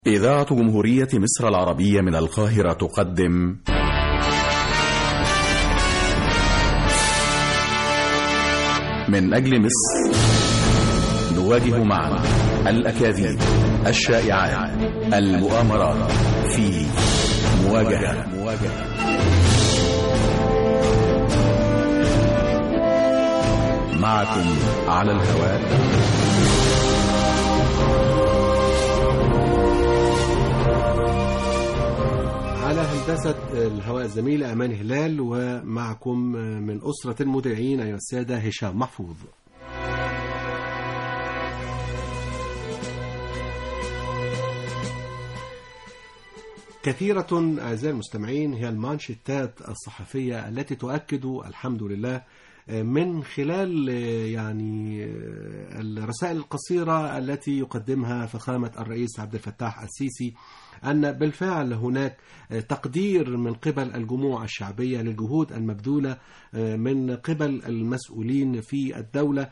إذاعة جمهورية مصر العربية من القاهرة تقدم من أجل مصر نواجه معا الأكاذيب الشائعات المؤامرات في مواجهة معكم على الهواء على هندسة الهواء الزميلة أمان هلال ومعكم من أسرة المذيعين أيها السادة هشام محفوظ كثيرة أعزائي المستمعين هي المانشيتات الصحفية التي تؤكد الحمد لله من خلال يعني الرسائل القصيرة التي يقدمها فخامة الرئيس عبد الفتاح السيسي أن بالفعل هناك تقدير من قبل الجموع الشعبية للجهود المبذولة من قبل المسؤولين في الدولة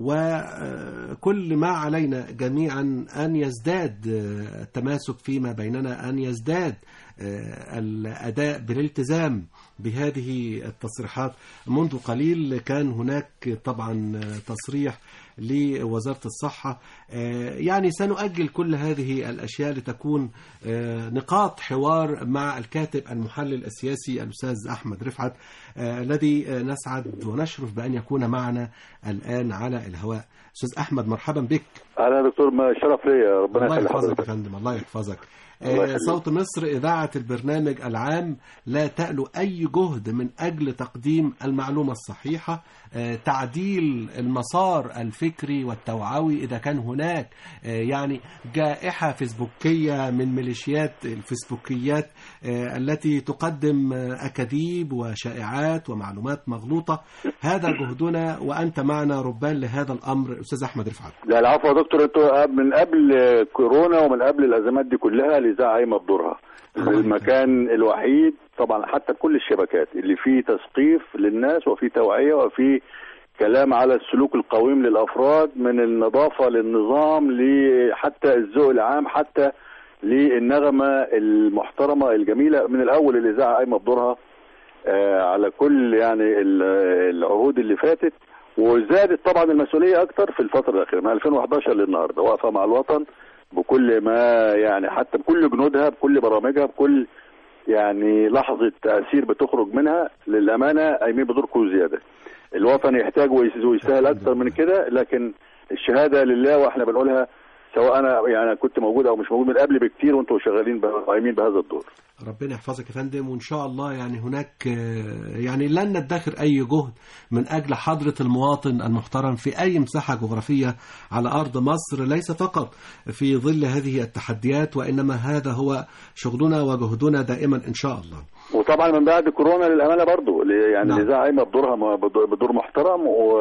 وكل ما علينا جميعا أن يزداد التماسك فيما بيننا أن يزداد الأداء بالالتزام بهذه التصريحات منذ قليل كان هناك طبعا تصريح لوزارة الصحة يعني سنؤجل كل هذه الأشياء لتكون نقاط حوار مع الكاتب المحلل السياسي الأستاذ أحمد رفعت الذي نسعد ونشرف بأن يكون معنا الآن على الهواء أستاذ أحمد مرحبا بك أهلا دكتور ما شرف لي ربنا الله يخلي يحفظك يا حضرتك فندم الله يحفظك الله آه، يخليك. صوت مصر إذاعة البرنامج العام لا تألو أي جهد من أجل تقديم المعلومة الصحيحة آه، تعديل المسار الفكري والتوعوي إذا كان هناك آه، يعني جائحة فيسبوكية من ميليشيات الفيسبوكيات آه، التي تقدم آه، أكاذيب وشائعات ومعلومات مغلوطة هذا جهدنا وأنت معنا ربان لهذا الأمر أستاذ أحمد رفعت لا العفو يا دكتور انتوا من قبل كورونا ومن قبل الازمات دي كلها الاذاعه قايمه بدورها المكان الوحيد طبعا حتى كل الشبكات اللي فيه تثقيف للناس وفيه توعيه وفيه كلام على السلوك القويم للافراد من النظافه للنظام لحتى الذوق العام حتى للنغمه المحترمه الجميله من الاول الاذاعه قايمه بدورها آه، على كل يعني ال- العهود اللي فاتت وزادت طبعا المسؤوليه اكتر في الفتره الاخيره من 2011 للنهارده واقفه مع الوطن بكل ما يعني حتى بكل جنودها بكل برامجها بكل يعني لحظه تاثير بتخرج منها للامانه قايمين بدوركم زياده. الوطن يحتاج ويس- ويستاهل اكتر من كده لكن الشهاده لله واحنا بنقولها سواء انا يعني كنت موجود او مش موجود من قبل بكتير وانتم شغالين ب- قايمين بهذا الدور. ربنا يحفظك يا فندم وان شاء الله يعني هناك آه، يعني لن ندخر اي جهد من اجل حضره المواطن المحترم في اي مساحه جغرافيه على ارض مصر ليس فقط في ظل هذه التحديات وانما هذا هو شغلنا وجهدنا دائما ان شاء الله. وطبعا من بعد كورونا للامانه برضو ل- يعني نعم. الاذاعه قايمه بدورها م- بدور بدور محترم و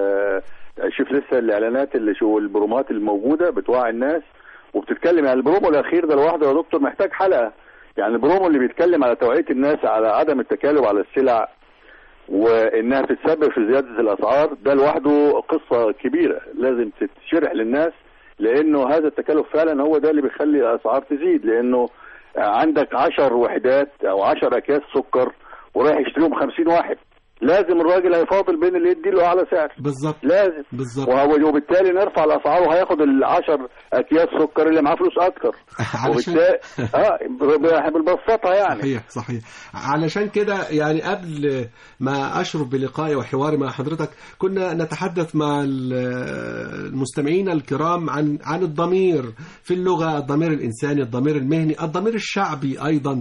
شوف لسه الاعلانات اللي شو البرومات الموجوده بتوعي الناس وبتتكلم يعني البرومو الاخير ده لوحده يا دكتور محتاج حلقه يعني البرومو اللي بيتكلم على توعيه الناس على عدم التكالب على السلع وانها تتسبب في زياده الاسعار ده لوحده قصه كبيره لازم تتشرح للناس لانه هذا التكلف فعلا هو ده اللي بيخلي الاسعار تزيد لانه عندك عشر وحدات او عشر اكياس سكر ورايح يشتريهم خمسين واحد لازم الراجل هيفاضل بين اللي يدي له اعلى سعر بالظبط لازم بالظبط وهو- وبالتالي نرفع الاسعار وهياخد العشر اكياس سكر اللي معاه فلوس اكتر علشان وبالتالي اه ب- بالبساطه يعني صحيح صحيح علشان كده يعني قبل ما أشرف بلقائي وحواري مع حضرتك كنا نتحدث مع ال- المستمعين الكرام عن عن الضمير في اللغة الضمير الإنساني الضمير المهني الضمير الشعبي أيضا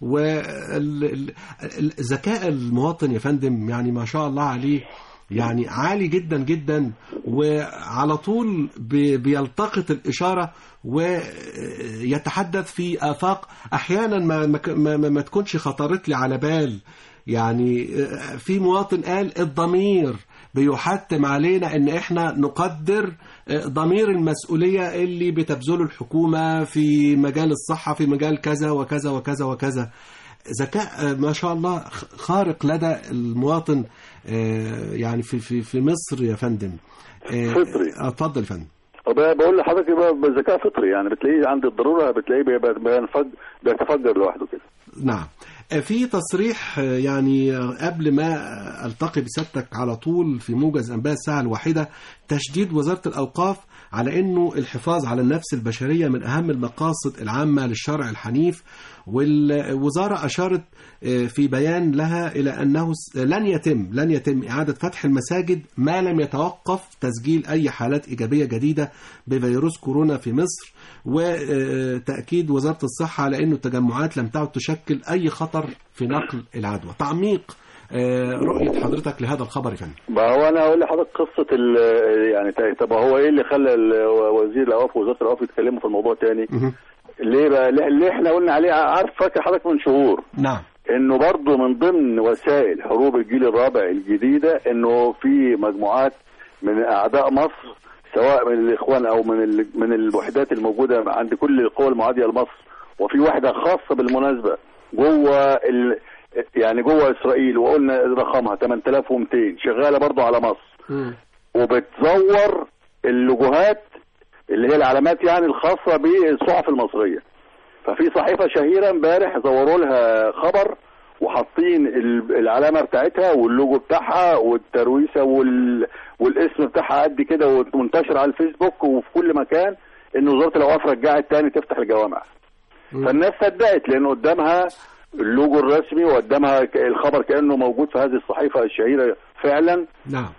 وذكاء المواطن يا فندم يعني ما شاء الله عليه يعني عالي جدا جدا وعلى طول بي- بيلتقط الإشارة ويتحدث في آفاق أحيانا ما, ما, ما, ما تكونش خطرت لي على بال يعني في مواطن قال الضمير بيحتم علينا ان احنا نقدر ضمير المسؤولية اللي بتبذله الحكومة في مجال الصحة في مجال كذا وكذا وكذا وكذا ذكاء ما شاء الله خارق لدى المواطن يعني في في في مصر يا فندم فطري. اتفضل يا فندم وب- بقول لحضرتك يبقى بذكاء فطري يعني بتلاقيه عند الضروره بتلاقيه بيبقى- بينفج- بيتفجر لوحده كده نعم في تصريح يعني قبل ما التقي بسيادتك على طول في موجز انباء الساعه الواحده تشديد وزاره الاوقاف على انه الحفاظ على النفس البشريه من اهم المقاصد العامه للشرع الحنيف والوزاره اشارت في بيان لها الى انه لن يتم لن يتم اعاده فتح المساجد ما لم يتوقف تسجيل اي حالات ايجابيه جديده بفيروس كورونا في مصر وتاكيد وزاره الصحه على انه التجمعات لم تعد تشكل اي خطر في نقل العدوى تعميق آه، رؤيه حضرتك لهذا الخبر يا فندم ما هو انا هقول لحضرتك قصه ال- يعني ت- طب هو ايه اللي خلى ال- وزير الاوقاف ووزاره الاوقاف يتكلموا في الموضوع تاني مهم. ليه بقى ليه اللي احنا قلنا عليه عارف فاكر حضرتك من شهور نعم انه برضه من ضمن وسائل حروب الجيل الرابع الجديده انه في مجموعات من اعداء مصر سواء من الاخوان او من ال- من الوحدات الموجوده عند كل القوى المعاديه لمصر وفي واحده خاصه بالمناسبه جوه ال يعني جوه اسرائيل وقلنا رقمها 8200 شغاله برضه على مصر مم. وبتزور اللوجوهات اللي هي العلامات يعني الخاصه بالصحف المصريه ففي صحيفه شهيره امبارح زوروا لها خبر وحاطين ال- العلامه بتاعتها واللوجو بتاعها والترويسه وال... والاسم بتاعها قد كده ومنتشر على الفيسبوك وفي كل مكان ان وزاره الاوقاف رجعت تاني تفتح الجوامع مم. فالناس صدقت لان قدامها اللوجو الرسمي وقدامها ك- الخبر كانه موجود في هذه الصحيفه الشهيره فعلا نعم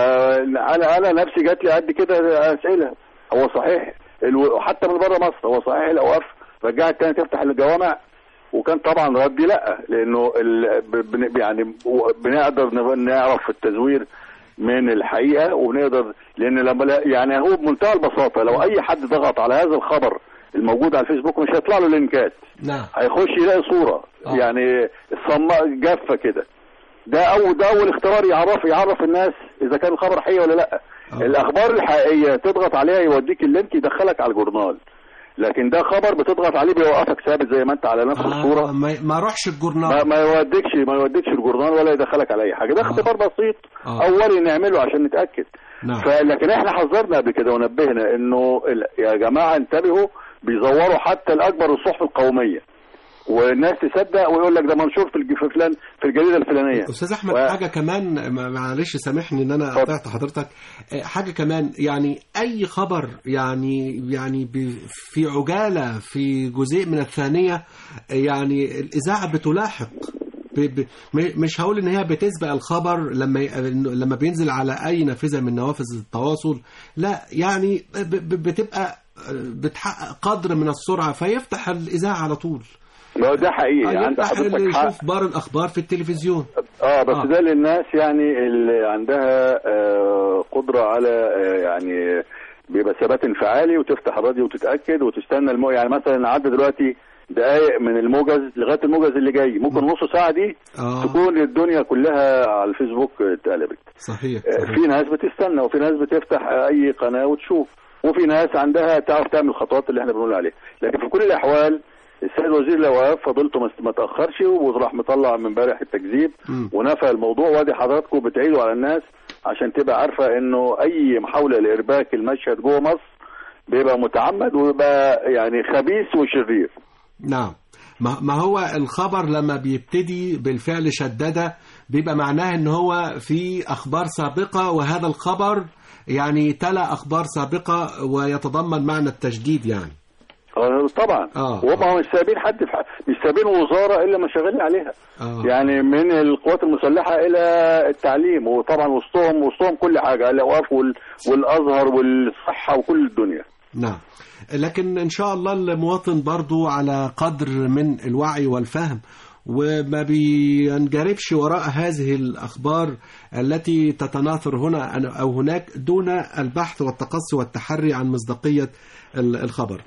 فانا انا نفسي جات لي قد كده اسئله هو صحيح الو... حتى من بره مصر هو صحيح الاوقاف رجعت تاني تفتح الجوامع وكان طبعا ردي لا لانه ال... ب- بن... يعني و- بنقدر ن- نعرف التزوير من الحقيقه وبنقدر لان لما لا- يعني هو بمنتهى البساطه لو اي حد ضغط على هذا الخبر الموجود على الفيسبوك مش هيطلع له لينكات نعم هيخش يلاقي صوره آه. يعني صماء جافه كده ده اول ده اول اختبار يعرف يعرف الناس اذا كان الخبر حقيقي ولا لا آه. الاخبار الحقيقيه تضغط عليها يوديك اللينك يدخلك على الجورنال لكن ده خبر بتضغط عليه بيوقفك ثابت زي ما انت على نفس آه الصوره ما, ما اروحش ما, الجورنال ما يوديكش ما يوديكش الجورنال ولا يدخلك على اي حاجه ده آه. اختبار بسيط آه. اولي نعمله عشان نتاكد نعم فلكن احنا حذرنا قبل كده ونبهنا انه ال- يا جماعه انتبهوا بيزوروا حتى الاكبر الصحف القوميه والناس تصدق ويقول لك ده منشور في الج- في فلان في الجريده الفلانيه استاذ احمد و- حاجه كمان ما- معلش سامحني ان انا اتفضل. قطعت حضرتك آه، حاجه كمان يعني اي خبر يعني يعني ب- في عجاله في جزء من الثانيه آه، يعني الاذاعه بتلاحق ب ب م- مش هقول ان هي بتسبق الخبر لما ي- لما بينزل على اي نافذه من نوافذ التواصل لا يعني ب ب بتبقى آه، بتحقق قدر من السرعه فيفتح الاذاعه على طول ما هو ده حقيقي آه، عند يفتح اللي حضرتك حق يشوف بار الاخبار في التلفزيون اه بس آه. ده للناس يعني اللي عندها آه قدره على آه يعني بيبقى ثبات انفعالي وتفتح الراديو وتتاكد وتستنى المو... يعني مثلا عدى دلوقتي دقائق من الموجز لغايه الموجز اللي جاي ممكن نص ساعه دي اه تكون الدنيا كلها على الفيسبوك اتقلبت صحيح, آه، صحيح. في ناس بتستنى وفي ناس بتفتح اي قناه وتشوف وفي ناس عندها تعرف تعمل الخطوات اللي احنا بنقول عليها لكن في كل الاحوال السيد وزير الاوقاف فضلته ما- ما تاخرش وراح مطلع من امبارح التكذيب مم. ونفى الموضوع وادي حضراتكم بتعيدوا على الناس عشان تبقى عارفه انه اي محاوله لارباك المشهد جوه مصر بيبقى متعمد ويبقى يعني خبيث وشرير نعم ما ما هو الخبر لما بيبتدي بالفعل شددة بيبقى معناه ان هو في اخبار سابقة وهذا الخبر يعني تلا اخبار سابقة ويتضمن معنى التجديد يعني آه، طبعا آه. وهم مش سايبين حد في ح- مش سايبين وزاره الا ما شغالين عليها آه. يعني من القوات المسلحه الى التعليم وطبعا وسطهم وسطهم كل حاجه الاوقاف وال- والازهر والصحه وكل الدنيا نعم لكن ان شاء الله المواطن برضو على قدر من الوعي والفهم وما بينجربش وراء هذه الأخبار التي تتناثر هنا أو هناك دون البحث والتقصي والتحري عن مصداقية ال- الخبر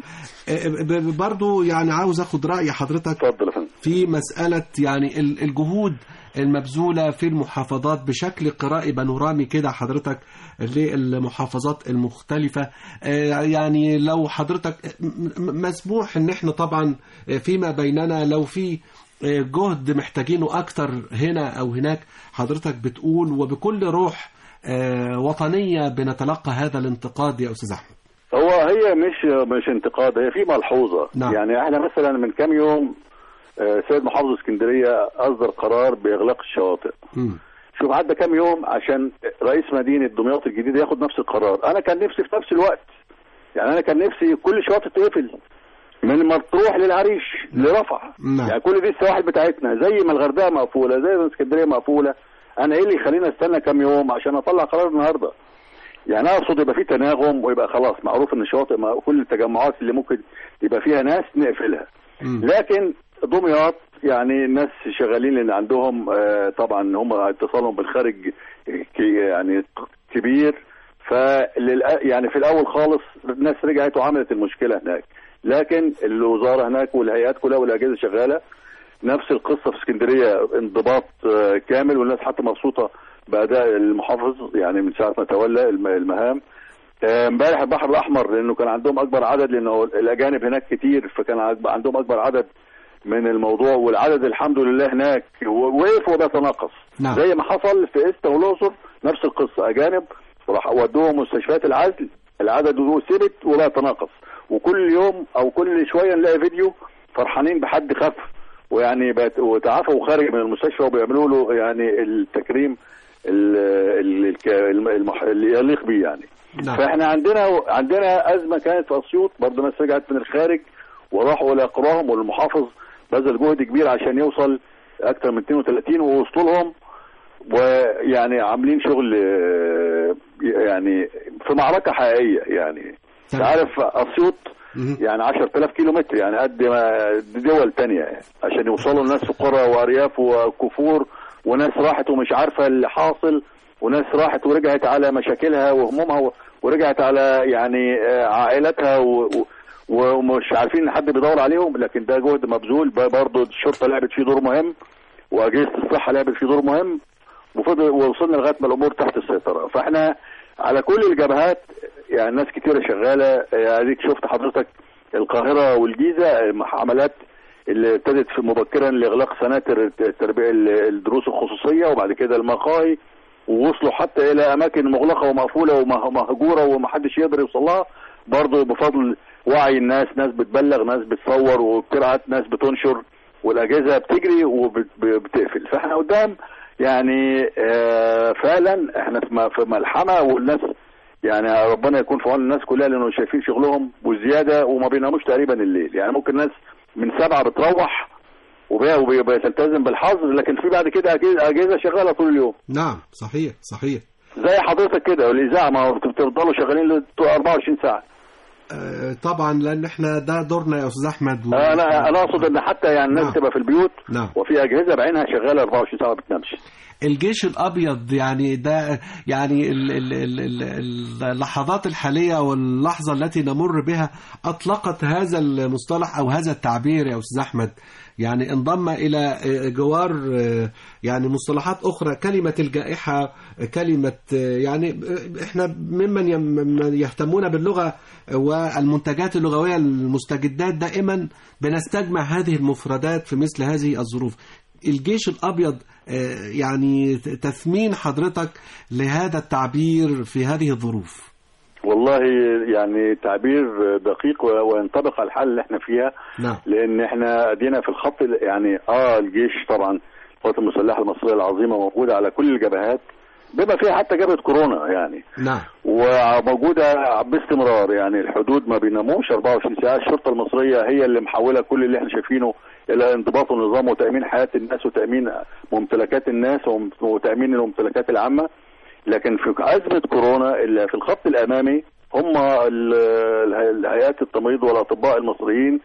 ب- برضو يعني عاوز أخد رأي حضرتك اتفضل يا فندم في مسألة يعني ال- الجهود المبذولة في المحافظات بشكل قرائي بانورامي كده حضرتك للمحافظات المختلفة آه، يعني لو حضرتك م- م- مسموح ان احنا طبعا فيما بيننا لو في آه، جهد محتاجينه اكتر هنا او هناك حضرتك بتقول وبكل روح آه، وطنية بنتلقى هذا الانتقاد يا استاذ احمد هو هي مش مش انتقاد هي في ملحوظه نعم. يعني احنا مثلا من كام يوم آه، سيد محافظ اسكندريه اصدر قرار باغلاق الشواطئ مم. شوف عدى كام يوم عشان رئيس مدينه دمياط الجديده ياخد نفس القرار انا كان نفسي في نفس الوقت يعني انا كان نفسي كل شواطئ تقفل من مطروح للعريش لرفح نعم. يعني كل دي السواحل بتاعتنا زي ما الغردقه مقفوله زي ما اسكندريه مقفوله انا ايه اللي يخليني استنى كام يوم عشان اطلع قرار النهارده يعني اقصد يبقى في تناغم ويبقى خلاص معروف ان الشواطئ ما- كل التجمعات اللي ممكن يبقى فيها ناس نقفلها مم. لكن دمياط يعني الناس شغالين لان عندهم آه، طبعا هم اتصالهم بالخارج كي- يعني كبير فلل يعني في الاول خالص الناس رجعت وعملت المشكله هناك لكن الوزاره هناك والهيئات كلها والاجهزه شغاله نفس القصه في اسكندريه انضباط آه، كامل والناس حتى مبسوطه باداء المحافظ يعني من ساعه ما تولى الم- المهام آه، امبارح البحر الاحمر لانه كان عندهم اكبر عدد لانه الاجانب هناك كتير فكان عج- عندهم اكبر عدد من الموضوع والعدد الحمد لله هناك و- وقف وبيتناقص نعم. زي ما حصل في استا والاقصر نفس القصه اجانب راح ودوهم مستشفيات العزل العدد هو ثبت ولا يتناقص وكل يوم او كل شويه نلاقي فيديو فرحانين بحد خف ويعني بقت- وتعافى وخارج من المستشفى وبيعملوا له يعني التكريم ال- ال- الك- الم- المح- اللي يليق بيه يعني نعم. فاحنا عندنا عندنا ازمه كانت في اسيوط برضه ناس رجعت من الخارج وراحوا الى قراهم والمحافظ بذل جهد كبير عشان يوصل اكثر من 32 ووصلوا لهم ويعني عاملين شغل آه، يعني في معركه حقيقيه يعني انت تمام. عارف اسيوط مم. يعني 10000 كيلو متر يعني قد ما دول تانية يعني عشان يوصلوا الناس في قرى وارياف وكفور وناس راحت ومش عارفه اللي حاصل وناس راحت ورجعت على مشاكلها وهمومها و- ورجعت على يعني آه، عائلتها و- و- ومش عارفين ان حد بيدور عليهم لكن ده جهد مبذول ب- برضه الشرطه لعبت فيه دور مهم واجهزه الصحه لعبت فيه دور مهم وفضل ووصلنا لغايه ما الامور تحت السيطره فاحنا على كل الجبهات يعني ناس كتيره شغاله يعني اديك شفت حضرتك القاهره والجيزه حملات اللي ابتدت في مبكرا لاغلاق سناتر التربيه الدروس الخصوصيه وبعد كده المقاهي ووصلوا حتى الى اماكن مغلقه ومقفوله ومهجوره ومحدش يقدر يوصل لها برضه بفضل وعي الناس ناس بتبلغ ناس بتصور وبتبعت ناس بتنشر والاجهزه بتجري وبتقفل فاحنا قدام يعني آه، فعلا احنا في م- في ملحمه والناس يعني ربنا يكون في عون الناس كلها لانه شايفين شغلهم وزياده وما بيناموش تقريبا الليل يعني ممكن ناس من سبعه بتروح وبي- وبي- بتلتزم بالحظر لكن في بعد كده أجهزة- اجهزه شغاله طول اليوم نعم صحيح صحيح زي حضرتك كده والاذاعه ما هو بتفضلوا شغالين ل 24 ساعه آه، طبعا لان احنا ده دورنا يا استاذ احمد و... انا انا اقصد ان حتى يعني الناس نعم. تبقى في البيوت نعم. وفي اجهزه بعينها شغاله 24 ساعه ما بتنامش الجيش الابيض يعني ده يعني ال- ال- ال- ال- اللحظات الحاليه واللحظه التي نمر بها اطلقت هذا المصطلح او هذا التعبير يا استاذ احمد يعني انضم الى جوار يعني مصطلحات اخرى كلمه الجائحه كلمه يعني احنا ممن يم- يهتمون باللغه والمنتجات اللغويه المستجدات دائما بنستجمع هذه المفردات في مثل هذه الظروف الجيش الابيض آه، يعني تثمين حضرتك لهذا التعبير في هذه الظروف والله يعني تعبير دقيق و- وينطبق على الحال اللي احنا فيها نعم لان احنا ادينا في الخط ال- يعني اه الجيش طبعا القوات المسلحه المصريه العظيمه موجوده على كل الجبهات بما فيها حتى جبهه كورونا يعني نعم وموجوده باستمرار يعني الحدود ما بيناموش 24 ساعه الشرطه المصريه هي اللي محوله كل اللي احنا شايفينه الى انضباط النظام وتامين حياه الناس وتامين ممتلكات الناس وم- وتامين الممتلكات العامه لكن في ازمه كورونا اللي في الخط الامامي هم ال- اله- الهيئات التمريض والاطباء المصريين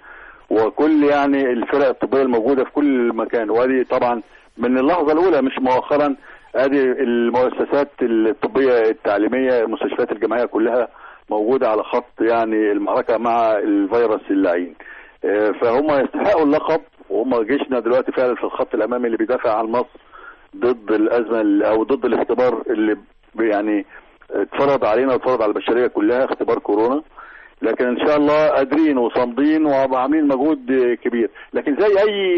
وكل يعني الفرق الطبيه الموجوده في كل مكان وهذه طبعا من اللحظه الاولى مش مؤخرا ادي المؤسسات الطبيه التعليميه المستشفيات الجامعيه كلها موجوده على خط يعني المعركه مع الفيروس اللعين آه، فهم يستحقوا اللقب وهم جيشنا دلوقتي فعلا في الخط الامامي اللي بيدافع عن مصر ضد الازمه ال- او ضد الاختبار اللي ب- يعني اتفرض علينا واتفرض على البشريه كلها اختبار كورونا لكن ان شاء الله قادرين وصامدين وعاملين مجهود كبير لكن زي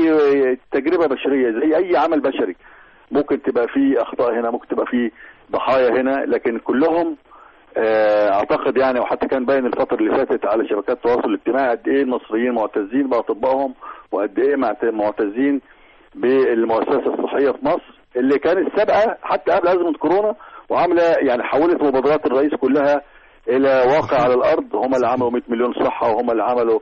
اي تجربه بشريه زي اي عمل بشري ممكن تبقى فيه اخطاء هنا ممكن تبقى فيه ضحايا هنا لكن كلهم آه، اعتقد يعني وحتى كان باين الفتره اللي فاتت على شبكات التواصل الاجتماعي قد ايه المصريين معتزين باطبائهم وقد ايه معت- معتزين بالمؤسسه الصحيه في مصر اللي كانت سابقه حتى قبل ازمه كورونا وعامله يعني حولت مبادرات الرئيس كلها الى واقع على الارض هم اللي عملوا 100 مليون صحه وهم اللي عملوا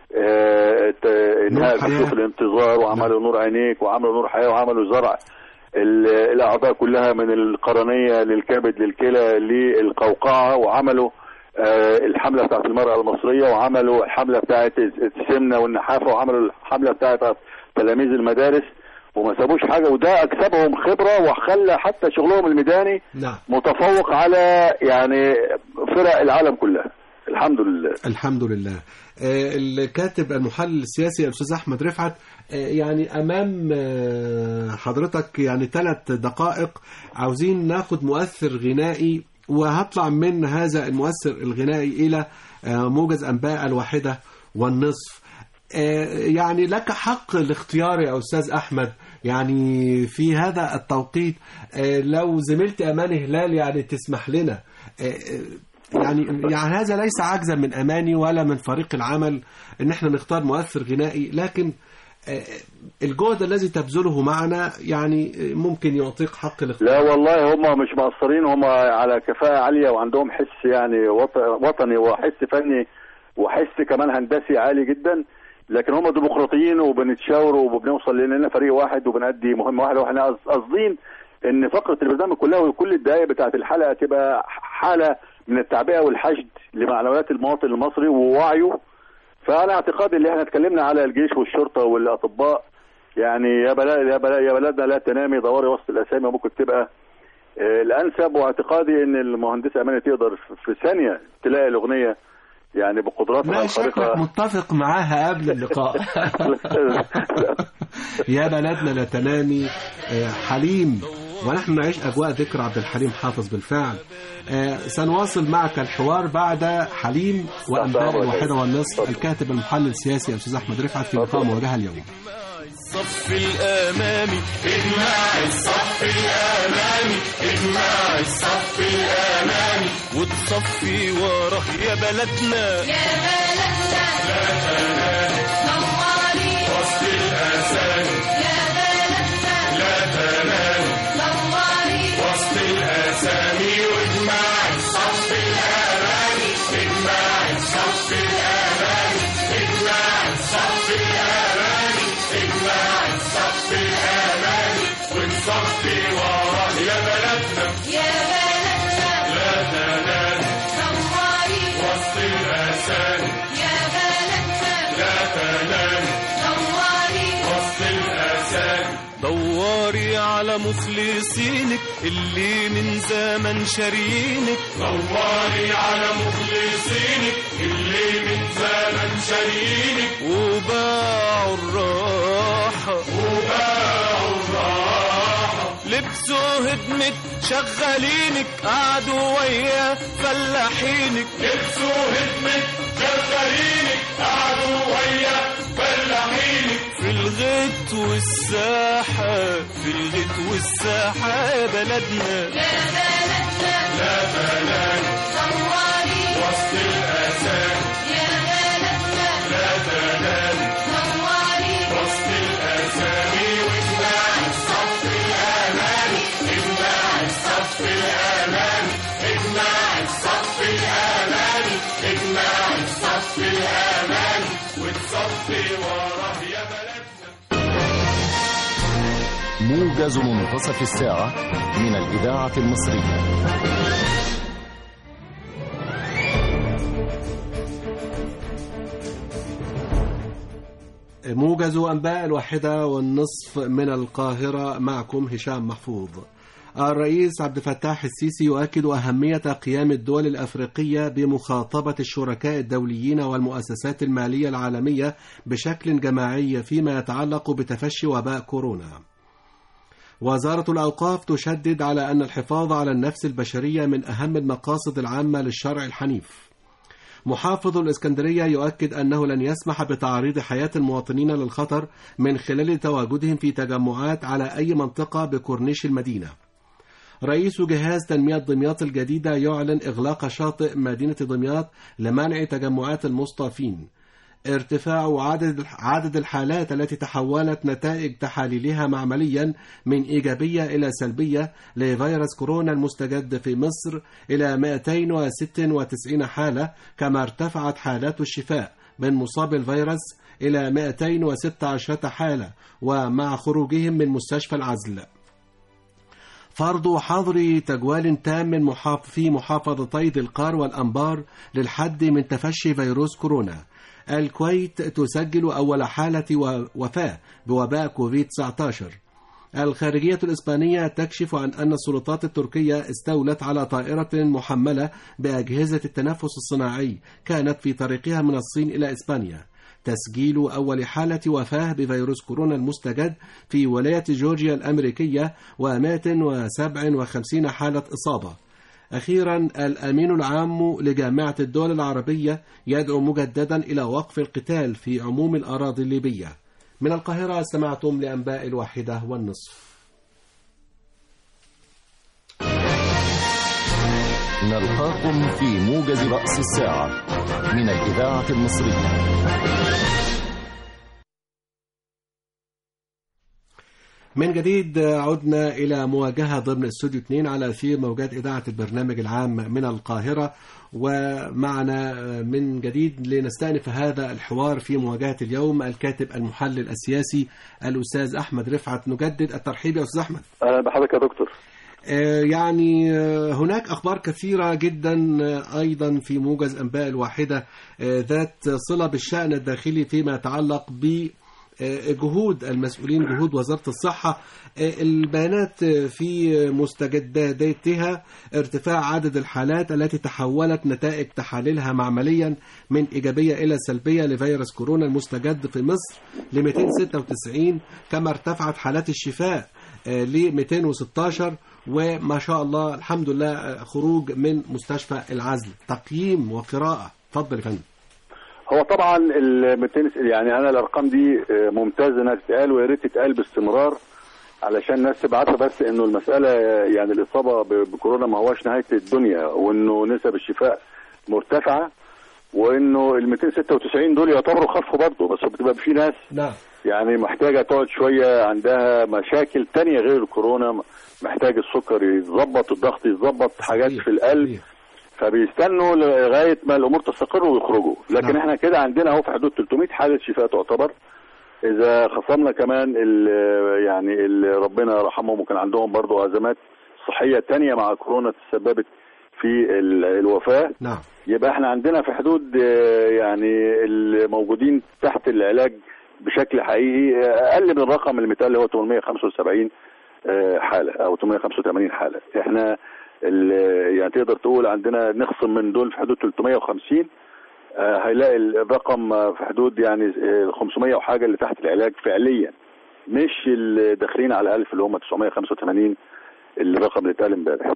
آه، ت- انهاء نور حياة. خطوط الانتظار وعملوا نور عينيك وعملوا نور حياه وعملوا زرع ال- الاعضاء كلها من القرنيه للكبد للكلى للقوقعه وعملوا آه، الحمله بتاعت المراه المصريه وعملوا الحمله بتاعت السمنه والنحافه وعملوا الحمله بتاعت تلاميذ المدارس وما سابوش حاجه وده اكسبهم خبره وخلى حتى شغلهم الميداني نعم متفوق على يعني فرق العالم كلها الحمد لله الحمد لله آه، الكاتب المحلل السياسي الاستاذ احمد رفعت آه، يعني امام آه، حضرتك يعني ثلاث دقائق عاوزين ناخد مؤثر غنائي وهطلع من هذا المؤثر الغنائي الى آه، موجز انباء الواحده والنصف آه، يعني لك حق الاختيار يا استاذ احمد يعني في هذا التوقيت آه، لو زميلت اماني هلال يعني تسمح لنا آه، آه، يعني يعني هذا ليس عجزا من اماني ولا من فريق العمل ان احنا نختار مؤثر غنائي لكن آه، الجهد الذي تبذله معنا يعني آه، ممكن يعطيك حق الاختيار لا والله هم مش مقصرين هم على كفاءة عالية وعندهم حس يعني وط- وطني وحس فني وحس كمان هندسي عالي جدا لكن هم ديمقراطيين وبنتشاور وبنوصل لاننا فريق واحد وبنأدي مهمة واحدة واحنا قص- قاصدين ان فقرة البرنامج كلها وكل الدقائق بتاعت الحلقة تبقى حالة من التعبئة والحشد لمعنويات المواطن المصري ووعيه فانا اعتقادي اللي احنا اتكلمنا على الجيش والشرطة والاطباء يعني يا بلد يا بلد يا بلدنا لا تنامي دوري وسط الاسامي ممكن تبقى آه، الانسب واعتقادي ان المهندسه امانه تقدر في- في ثانيه تلاقي الاغنيه يعني بقدراتها لا شكلك الخارقه متفق معاها قبل اللقاء يا بلدنا لا تنامي آه، حليم ونحن نعيش أجواء ذكر عبد الحليم حافظ بالفعل آه، سنواصل معك الحوار بعد حليم وأنباء أمرك. الواحدة والنصف الكاتب المحلل السياسي الأستاذ أحمد رفعت في لقاء مواجهة اليوم الصف الامامي اجماع الصف الامامي اجماع الصف الامامي وتصفي وراه يا بلدنا يا بلدنا لا تنام نوري وسط الأسامي يا بلدنا لا تنام نوري وسط الاسامي واجماع الصف الامامي اجماع الصف الامامي اجماع الصف الامامي اجماع الصف الامامي وتصفي وراه يا بلدنا يا بلدنا لا تنام نوري وسط الاسامي يا بلدنا لا تنام نوري وسط الاسامي دوري على مخلصينك اللي من زمن شاريينك دوري على مخلصينك اللي من زمن شاريينك وباعوا الراحة وباعوا الراحة لبسوا هدمة شغالينك قعدوا ويا فلاحينك لبسوا هدمة شغالينك قعدوا ويا فلاحينك في الغيط والساحة في الغيط والساحة يا بلدنا يا بلدنا لا تنام نوري وسط الأسامي يا بلدنا لا تنام نوري وسط الأسامي واجماع الصف الأمامي اجماع الصف الأمامي اجماع الصف الأمامي اجماع الصف الأمامي وتصفي وراه يا بلدنا موجز منتصف الساعة من الإذاعة المصرية موجز أنباء الواحدة والنصف من القاهرة معكم هشام محفوظ الرئيس عبد الفتاح السيسي يؤكد أهمية قيام الدول الأفريقية بمخاطبة الشركاء الدوليين والمؤسسات المالية العالمية بشكل جماعي فيما يتعلق بتفشي وباء كورونا. وزارة الأوقاف تشدد على أن الحفاظ على النفس البشرية من أهم المقاصد العامة للشرع الحنيف. محافظ الإسكندرية يؤكد أنه لن يسمح بتعريض حياة المواطنين للخطر من خلال تواجدهم في تجمعات على أي منطقة بكورنيش المدينة. رئيس جهاز تنمية دمياط الجديدة يعلن إغلاق شاطئ مدينة دمياط لمنع تجمعات المصطافين ارتفاع عدد عدد الحالات التي تحولت نتائج تحاليلها معمليا من إيجابية إلى سلبية لفيروس كورونا المستجد في مصر إلى 296 حالة كما ارتفعت حالات الشفاء من مصاب الفيروس إلى 216 حالة ومع خروجهم من مستشفى العزل فرض حظر تجوال تام من محاف في محافظتي ذي القار والأنبار للحد من تفشي فيروس كورونا الكويت تسجل أول حالة و- وفاة بوباء كوفيد-19 الخارجية الإسبانية تكشف عن أن السلطات التركية استولت على طائرة محملة بأجهزة التنفس الصناعي كانت في طريقها من الصين إلى إسبانيا تسجيل أول حالة وفاة بفيروس كورونا المستجد في ولاية جورجيا الأمريكية و157 حالة إصابة أخيرا الأمين العام لجامعة الدول العربية يدعو مجددا إلى وقف القتال في عموم الأراضي الليبية من القاهرة استمعتم لأنباء الواحدة والنصف نلقاكم في موجز رأس الساعة من الإذاعة المصرية من جديد عدنا إلى مواجهة ضمن استوديو 2 على أثير موجات إذاعة البرنامج العام من القاهرة ومعنا من جديد لنستأنف هذا الحوار في مواجهة اليوم الكاتب المحلل السياسي الأستاذ أحمد رفعت نجدد الترحيب يا أستاذ أحمد اهلا بحضرتك يا دكتور آه، يعني آه، هناك أخبار كثيرة جدا آه، أيضا في موجز أنباء الواحدة آه، ذات صلة بالشأن الداخلي فيما يتعلق ب آه، جهود المسؤولين جهود وزارة الصحة آه، البيانات آه، في مستجداتها ارتفاع عدد الحالات التي تحولت نتائج تحاليلها معمليا من إيجابية إلى سلبية لفيروس كورونا المستجد في مصر ل 296 كما ارتفعت حالات الشفاء ل 216 وما شاء الله الحمد لله آه، خروج من مستشفى العزل تقييم وقراءة اتفضل يا فندم هو طبعا ال 200 يعني انا الارقام دي آه، ممتازه انها تتقال ويا ريت تتقال باستمرار علشان الناس تبقى عارفه بس انه المساله آه، يعني الاصابه ب- بكورونا ما هواش نهايه الدنيا وانه نسب الشفاء مرتفعه وانه ال 296 دول يعتبروا خفوا برضه بس بتبقى في ناس نعم يعني محتاجه تقعد شويه عندها مشاكل تانية غير الكورونا محتاج السكر يتظبط الضغط يتظبط حاجات صحيح، في القلب صحيح. فبيستنوا لغايه ما الامور تستقر ويخرجوا لكن نعم. احنا كده عندنا اهو في حدود 300 حاله شفاء تعتبر اذا خصمنا كمان ال- يعني اللي ربنا يرحمهم وكان عندهم برضو ازمات صحيه تانية مع كورونا تسببت في ال- الوفاه نعم يبقى احنا عندنا في حدود آه، يعني الموجودين تحت العلاج بشكل حقيقي آه، اقل من الرقم اللي متقال اللي هو 875 آه، حاله او 885 حاله احنا ال- يعني تقدر تقول عندنا نخصم من دول في حدود 350 آه، هيلاقي الرقم آه، في حدود يعني آه، 500 وحاجه اللي تحت العلاج فعليا مش اللي داخلين على 1000 اللي هم 985 الرقم اللي اتقال امبارح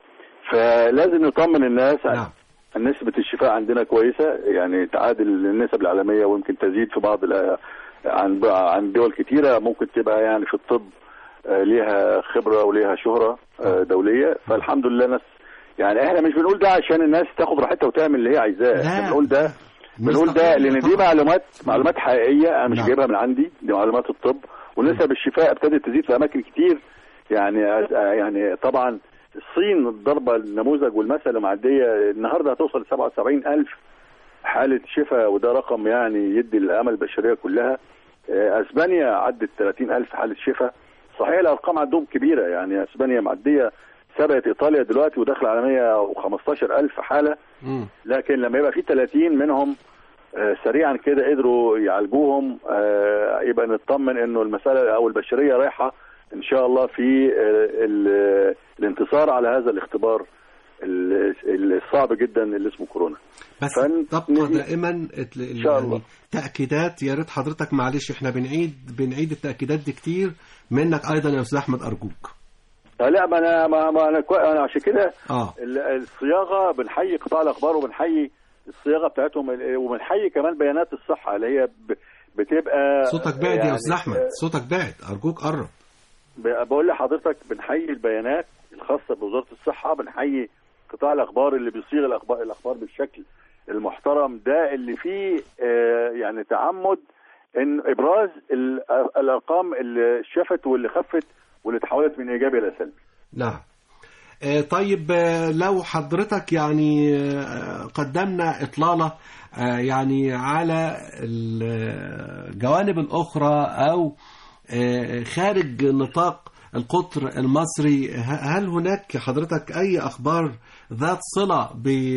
فلازم نطمن الناس نعم نسبة الشفاء عندنا كويسة يعني تعادل النسب العالمية ويمكن تزيد في بعض الأ- عن عن دول كتيرة ممكن تبقى يعني في الطب آه، ليها خبرة وليها شهرة آه، دولية فالحمد لله ناس يعني احنا مش بنقول ده عشان الناس تاخد راحتها وتعمل اللي هي عايزاه لا. احنا بنقول ده بنقول ده لان دي معلومات معلومات حقيقية انا مش نعم. جايبها من عندي دي معلومات الطب ونسب الشفاء ابتدت تزيد في اماكن كتير يعني آه، يعني طبعا الصين الضربة النموذج والمثل اللي معدية النهاردة هتوصل ل 77 ألف حالة شفاء وده رقم يعني يدي الأمل البشرية كلها آه، أسبانيا عدت 30 ألف حالة شفاء صحيح الأرقام عندهم كبيرة يعني أسبانيا معدية سبقت إيطاليا دلوقتي وداخلة على 115 ألف حالة مم. لكن لما يبقى في 30 منهم آه، سريعا كده قدروا يعالجوهم آه، يبقى نطمن انه المساله او البشريه رايحه ان شاء الله في آه، ال- الانتصار على هذا الاختبار ال- الصعب جدا اللي اسمه كورونا بس فن- تبقى دائما ال- ال- إن شاء يعني الله. تأكيدات يا ريت حضرتك معلش احنا بنعيد بنعيد التأكيدات دي كتير منك أيضا يا أستاذ أحمد أرجوك آه، لا ما انا ما ما انا, كوي... أنا عشان كده اه ال- الصياغه بنحيي قطاع الاخبار وبنحيي الصياغه بتاعتهم ال- وبنحيي كمان بيانات الصحه اللي هي ب... بتبقى صوتك بعد يا يعني- أستاذ أحمد صوتك بعد أرجوك قرب ب- بقول لحضرتك بنحيي البيانات خاصه بوزاره الصحه بنحيي قطاع الاخبار اللي بيصيغ الاخبار الاخبار بالشكل المحترم ده اللي فيه آه، يعني تعمد ان ابراز ال- الارقام اللي شفت واللي خفت واللي تحولت من ايجابي الى سلبي نعم آه، طيب آه، لو حضرتك يعني آه، قدمنا إطلالة آه، يعني على الجوانب الأخرى أو آه، خارج نطاق القطر المصري ه- هل هناك حضرتك أي أخبار ذات صلة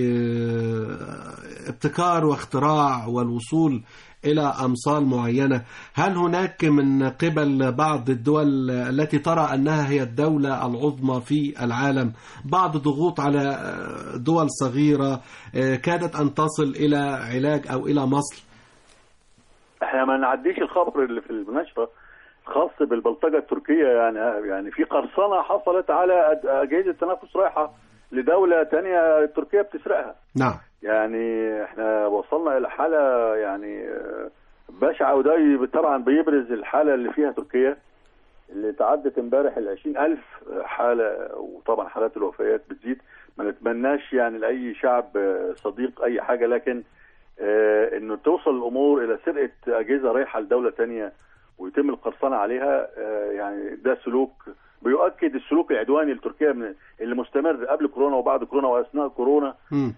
بابتكار واختراع والوصول إلى أمصال معينة هل هناك من قبل بعض الدول التي ترى أنها هي الدولة العظمى في العالم بعض ضغوط على دول صغيرة كادت أن تصل إلى علاج أو إلى مصل احنا ما نعديش الخبر اللي في النشره خاص بالبلطجه التركيه يعني يعني في قرصنه حصلت على أد- اجهزه تنفس رايحه لدوله تانية تركيا بتسرقها نعم يعني احنا وصلنا الى حاله يعني آه، بشعه وده ي- طبعا بيبرز الحاله اللي فيها تركيا اللي تعدت امبارح ال 20000 حاله وطبعا حالات الوفيات بتزيد ما نتمناش يعني لاي شعب آه، صديق اي حاجه لكن آه، انه توصل الامور الى سرقه اجهزه رايحه لدوله تانية ويتم القرصنه عليها آه، يعني ده سلوك بيؤكد السلوك العدواني لتركيا من اللي مستمر قبل كورونا وبعد كورونا واثناء كورونا مم.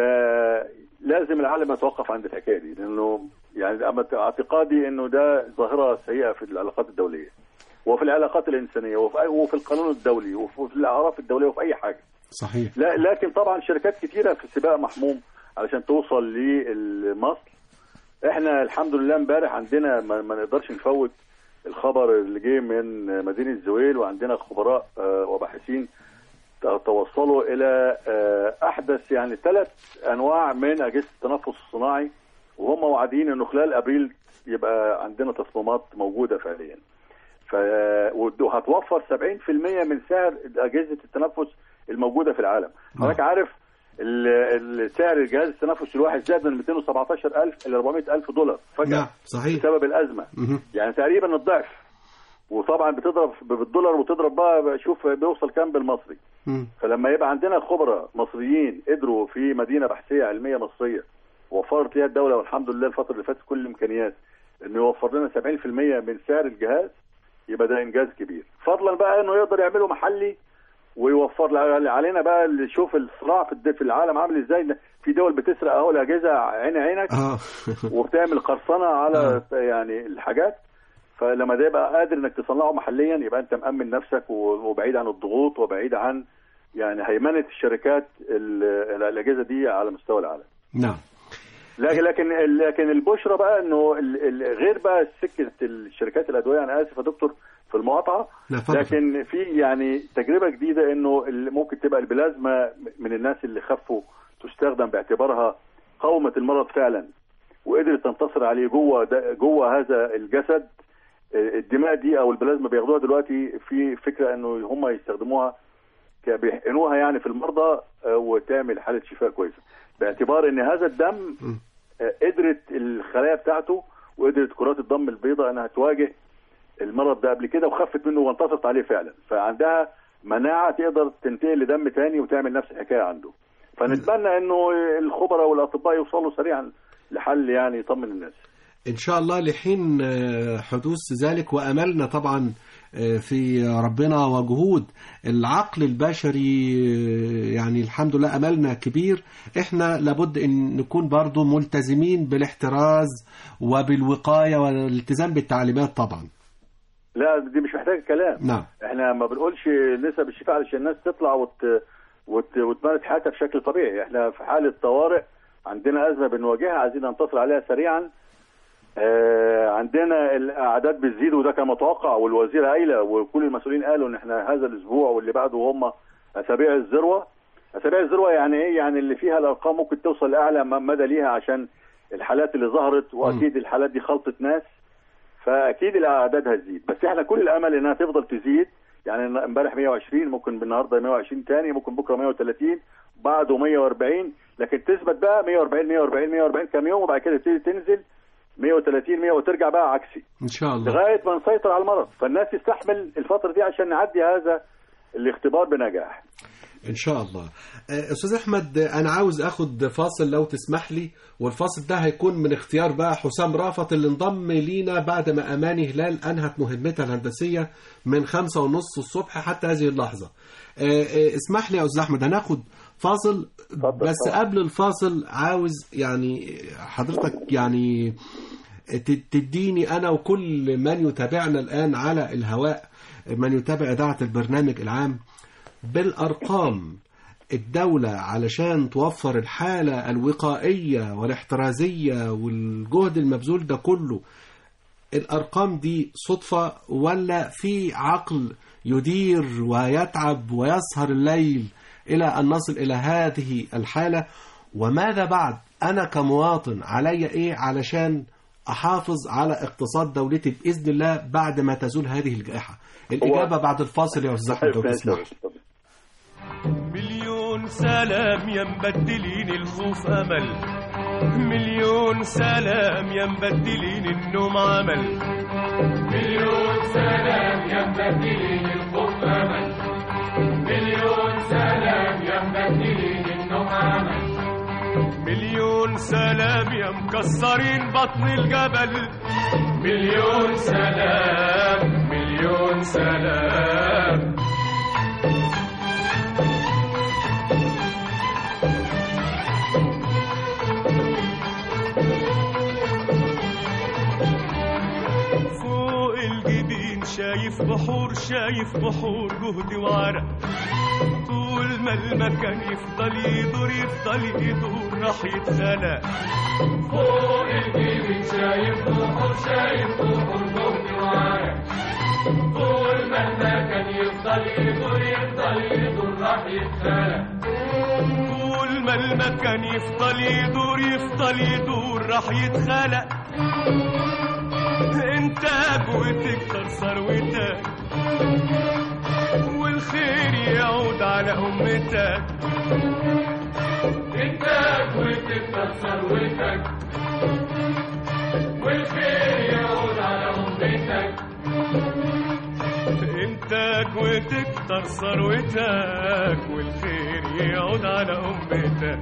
فلازم العالم يتوقف عند الحكايه دي لانه يعني أما- اعتقادي انه ده ظاهره سيئه في العلاقات الدوليه وفي العلاقات الانسانيه وفي وفي القانون الدولي وفي الاعراف الدوليه وفي اي حاجه صحيح لا لكن طبعا شركات كتيره في سباق محموم علشان توصل للمصل احنا الحمد لله امبارح عندنا ما, ما نقدرش نفوت الخبر اللي جه من مدينه زويل وعندنا خبراء آه، وباحثين ت- توصلوا الى آه، احدث يعني ثلاث انواع من اجهزه التنفس الصناعي وهم واعدين انه خلال ابريل يبقى عندنا تصميمات موجوده فعليا ف وهتوفر 70% من سعر اجهزه التنفس الموجوده في العالم آه. حضرتك عارف ال- ال- سعر الجهاز التنفس الواحد زاد من 217000 ل 400000 دولار نعم فجاه صحيح بسبب الازمه مهم. يعني تقريبا الضعف وطبعا بتضرب بالدولار وتضرب بقى شوف بيوصل كام بالمصري مم. فلما يبقى عندنا خبراء مصريين قدروا في مدينه بحثيه علميه مصريه وفرت ليها الدوله والحمد لله الفتره اللي فاتت كل الامكانيات انه يوفر لنا 70% من سعر الجهاز يبقى ده انجاز كبير فضلا بقى انه يقدر يعمله محلي ويوفر ل- علينا بقى اللي شوف الصراع في الد- في العالم عامل ازاي في دول بتسرق اهو الاجهزه عين عينك اه وبتعمل قرصنه على يعني الحاجات فلما ده يبقى قادر انك تصنعه محليا يبقى انت مأمن نفسك و- وبعيد عن الضغوط وبعيد عن يعني هيمنه الشركات ال- الاجهزه دي على مستوى العالم نعم لكن لكن لكن البشرى بقى انه ال- ال- غير بقى سكه الشركات الادويه انا اسف يا دكتور في المقاطعه لا اتفضل. لكن في يعني تجربه جديده انه ال- ممكن تبقى البلازما من الناس اللي خفوا تستخدم باعتبارها قاومه المرض فعلا وقدرت تنتصر عليه جوه ده- جوه هذا الجسد آه، الدماء دي او البلازما بياخدوها دلوقتي في فكره انه هم يستخدموها ك- بيحقنوها يعني في المرضى آه، وتعمل حاله شفاء كويسه باعتبار ان هذا الدم م. آه، قدرت الخلايا بتاعته وقدرت كرات الدم البيضاء انها تواجه المرض ده قبل كده وخفت منه وانتصرت عليه فعلا فعندها مناعه تقدر تنتقل لدم تاني وتعمل نفس الحكايه عنده فنتمنى انه الخبراء والاطباء يوصلوا سريعا لحل يعني يطمن الناس إن شاء الله لحين آه، حدوث ذلك وأملنا طبعا آه، في ربنا وجهود العقل البشري آه، يعني الحمد لله أملنا كبير إحنا لابد أن نكون برضو ملتزمين بالاحتراز وبالوقاية والالتزام بالتعليمات طبعا لا دي مش محتاجه كلام نعم احنا ما بنقولش نسب الشفاء علشان الناس تطلع وت... وت... وتمارس حياتها بشكل طبيعي احنا في حاله طوارئ عندنا ازمه بنواجهها عايزين ننتصر عليها سريعا آه عندنا الاعداد بتزيد وده كان متوقع والوزير قايله وكل المسؤولين قالوا ان احنا هذا الاسبوع واللي بعده هم اسابيع الذروه اسابيع الذروه يعني ايه يعني اللي فيها الارقام ممكن توصل لاعلى م- مدى ليها عشان الحالات اللي ظهرت واكيد الحالات دي خلطت ناس فاكيد الاعداد هتزيد بس احنا كل الامل انها تفضل تزيد يعني امبارح 120 ممكن النهارده 120 تاني ممكن بكره 130 بعده 140 لكن تثبت بقى 140 140 140 كام يوم وبعد كده تبتدي تنزل 130 100 وترجع بقى عكسي إن شاء الله لغايه ما نسيطر على المرض فالناس تستحمل الفتره دي عشان نعدي هذا الاختبار بنجاح ان شاء الله آه، استاذ احمد آه، انا عاوز اخد فاصل لو تسمح لي والفاصل ده هيكون من اختيار بقى حسام رافت اللي انضم لينا بعد ما اماني هلال انهت مهمتها الهندسيه من خمسة ونص الصبح حتى هذه اللحظه آه، آه، اسمح لي يا استاذ احمد هناخد فاصل اتفضل بس طبعا. قبل الفاصل عاوز يعني حضرتك يعني ت- تديني انا وكل من يتابعنا الان على الهواء من يتابع اذاعه البرنامج العام بالارقام الدولة علشان توفر الحالة الوقائية والاحترازية والجهد المبذول ده كله الأرقام دي صدفة ولا في عقل يدير ويتعب ويسهر الليل إلى أن نصل إلى هذه الحالة وماذا بعد أنا كمواطن علي إيه علشان أحافظ على اقتصاد دولتي بإذن الله بعد ما تزول هذه الجائحة الإجابة بعد الفاصل يا أستاذ أحمد لو تسمح مليون سلام يا مبدلين الخوف امل مليون سلام يا مبدلين النوم عمل مليون سلام يا مبدلين الخوف امل مليون سلام يا مبدلين النوم عمل مليون سلام يا مكسرين بطن الجبل مليون سلام مليون سلام فوق الجبين شايف بحور شايف بحور جهد وعرق طول ما المكان يفضل يدور يفضل يدور راح يتخلق فوق الجبين شايف بحور شايف بحور جهد وعرق طول ما المكان يفضل يدور يفضل يدور راح يتخلق طول ما المكان يفضل يدور يفضل يدور راح يتخلق انتاج وتكتر ثروتك والخير يعود على امتك انتاج وتكتر ثروتك والخير يعود على امتك انتاج وتكتر ثروتك والخير يعود على امتك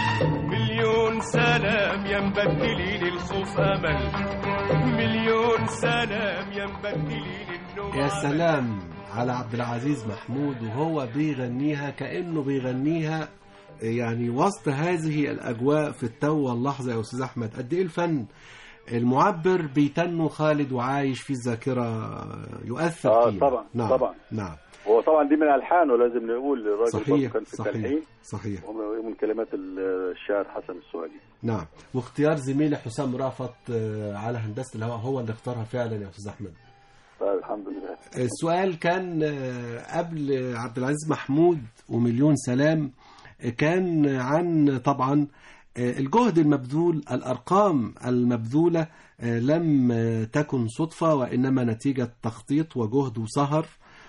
مليون سلام يا مبدلين الخوف امل مليون سلام يا مبدلين النوم يا عمل. سلام على عبد العزيز محمود وهو بيغنيها كأنه بيغنيها يعني وسط هذه الأجواء في التو واللحظة يا أستاذ أحمد قد إيه الفن المعبر بيتنه خالد وعايش في الذاكرة يؤثر آه، فيه طبعا، نعم طبعا. نعم هو طبعا دي من الحانه لازم نقول الراجل برضه صحيح كان في صحيح التلحين صحيح ومن كلمات الشاعر حسن السواجي نعم واختيار زميلي حسام رافت آه، على هندسة الهواء هو اللي اختارها فعلا يا أستاذ أحمد طيب الحمد لله السؤال كان آه، قبل عبد العزيز محمود ومليون سلام آه، كان عن طبعا آه، الجهد المبذول الأرقام المبذولة آه، لم آه، تكن صدفة وإنما نتيجة تخطيط وجهد وسهر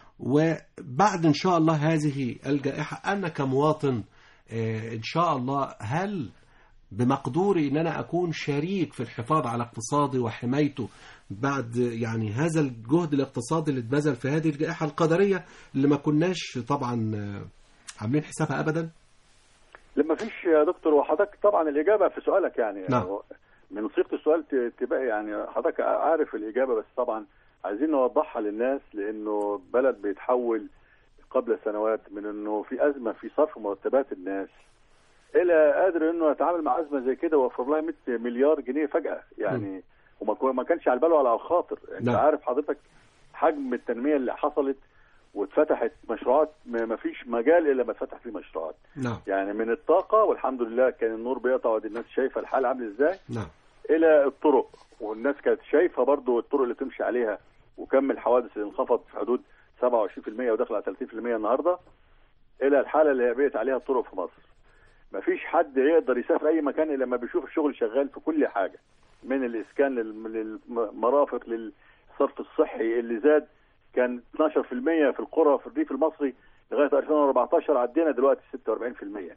وبعد إن شاء الله هذه الجائحة أنا كمواطن آه، إن شاء الله هل بمقدوري ان انا اكون شريك في الحفاظ على اقتصادي وحمايته بعد يعني هذا الجهد الاقتصادي اللي اتبذل في هذه الجائحه القدريه اللي ما كناش طبعا آه، عاملين حسابها ابدا لما فيش يا دكتور وحضرتك طبعا الاجابه في سؤالك يعني نعم. من صيغه السؤال ت- تبقى يعني حضرتك عارف الاجابه بس طبعا عايزين نوضحها للناس لانه بلد بيتحول قبل سنوات من انه في ازمه في صرف مرتبات الناس الى قادر انه يتعامل مع ازمه زي كده ووفر لها 100 مليار جنيه فجاه يعني وما كو- ما كانش على البال ولا على الخاطر انت نعم. عارف حضرتك حجم التنميه اللي حصلت واتفتحت مشروعات ما ما فيش مجال الا ما اتفتح فيه مشروعات نعم يعني من الطاقة والحمد لله كان النور بيقطع ودي الناس شايفة الحال عامل ازاي نعم إلى الطرق والناس كانت شايفة برضو الطرق اللي تمشي عليها وكم الحوادث اللي انخفض في حدود 27% ودخل على 30% النهاردة إلى الحالة اللي هي بقت عليها الطرق في مصر مفيش حد يقدر يسافر أي مكان إلا لما بيشوف الشغل شغال في كل حاجة من الإسكان لل- للمرافق للصرف الصحي اللي زاد كان 12% في القرى في الريف المصري لغايه 2014 عدينا دلوقتي 46%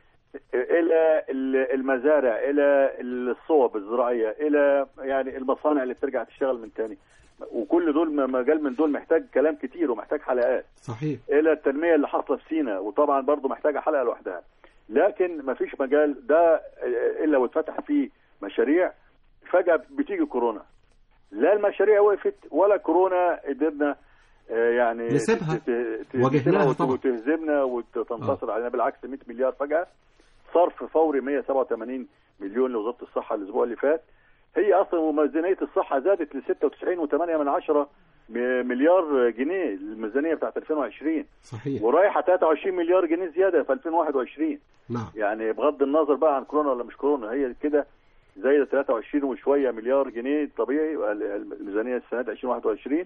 الى ال- المزارع الى الصوب الزراعيه الى يعني المصانع اللي بترجع تشتغل من تاني وكل دول م- مجال من دول محتاج كلام كتير ومحتاج حلقات صحيح الى التنميه اللي حاصله في سينا وطبعا برضو محتاجه حلقه لوحدها لكن ما فيش مجال ده آه، الا واتفتح فيه مشاريع فجاه بتيجي كورونا لا المشاريع وقفت ولا كورونا قدرنا آه، يعني نسيبها. ت- ت- ت- واجهناها نسيبها وت- طبعا. وتهزمنا وتنتصر علينا بالعكس 100 مليار فجاه صرف فوري 187 مليون لوزاره الصحه الاسبوع اللي فات هي اصلا ميزانيه الصحه زادت ل 96.8 من عشرة م- مليار جنيه الميزانيه بتاعت 2020 صحيح ورايحه 23 مليار جنيه زياده في 2021 نعم يعني بغض النظر بقى عن كورونا ولا مش كورونا هي كده زي 23 وشويه مليار جنيه طبيعي الميزانيه السنه دي 2021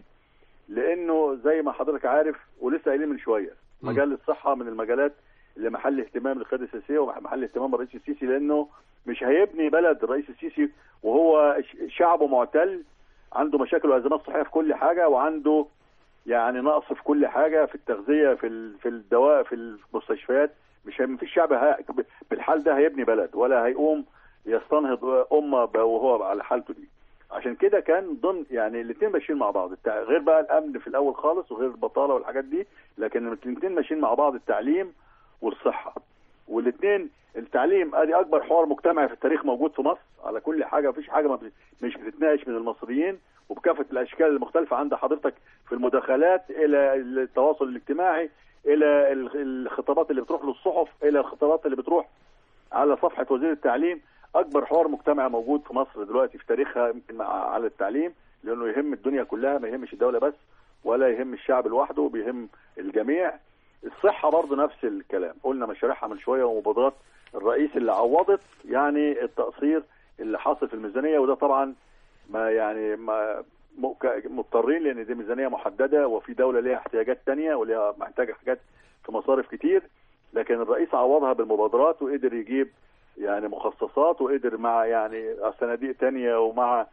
لانه زي ما حضرتك عارف ولسه قايلين من شويه مم. مجال الصحه من المجالات اللي محل اهتمام للقياده السياسيه ومحل اهتمام الرئيس السيسي لانه مش هيبني بلد الرئيس السيسي وهو ش- شعبه معتل عنده مشاكل وازمات صحيه في كل حاجه وعنده يعني نقص في كل حاجه في التغذيه في ال- في الدواء في المستشفيات مش هي- مفيش شعب ه- بالحال ده هيبني بلد ولا هيقوم يستنهض امه ب- وهو على حالته دي عشان كده كان ضمن يعني الاثنين ماشيين مع بعض التع... غير بقى الامن في الاول خالص وغير البطاله والحاجات دي لكن الاثنين ماشيين مع بعض التعليم والصحه والاثنين التعليم ادي اكبر حوار مجتمعي في التاريخ موجود في مصر على كل حاجه مفيش حاجه ما بت- مش بتتناقش من المصريين وبكافه الاشكال المختلفه عند حضرتك في المداخلات الى التواصل الاجتماعي الى ال- الخطابات اللي بتروح للصحف الى الخطابات اللي بتروح على صفحه وزير التعليم اكبر حوار مجتمعي موجود في مصر دلوقتي في تاريخها يمكن مع- على التعليم لانه يهم الدنيا كلها ما يهمش الدوله بس ولا يهم الشعب لوحده بيهم الجميع الصحه برضه نفس الكلام قلنا مشاريعها من شويه ومبادرات الرئيس اللي عوضت يعني التقصير اللي حاصل في الميزانيه وده طبعا ما يعني ما مك- مضطرين لان دي ميزانيه محدده وفي دوله ليها احتياجات تانية وليها محتاجه حاجات في مصارف كتير لكن الرئيس عوضها بالمبادرات وقدر يجيب يعني مخصصات وقدر مع يعني صناديق تانية ومع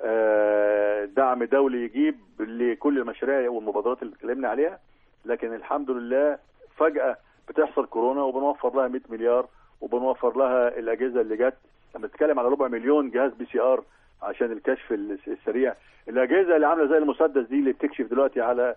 آه، دعم دولي يجيب لكل المشاريع والمبادرات اللي اتكلمنا عليها لكن الحمد لله فجأة بتحصل كورونا وبنوفر لها 100 مليار وبنوفر لها الأجهزة اللي جت لما تتكلم على ربع مليون جهاز بي سي ار عشان الكشف الس- السريع الأجهزة اللي عاملة زي المسدس دي اللي بتكشف دلوقتي على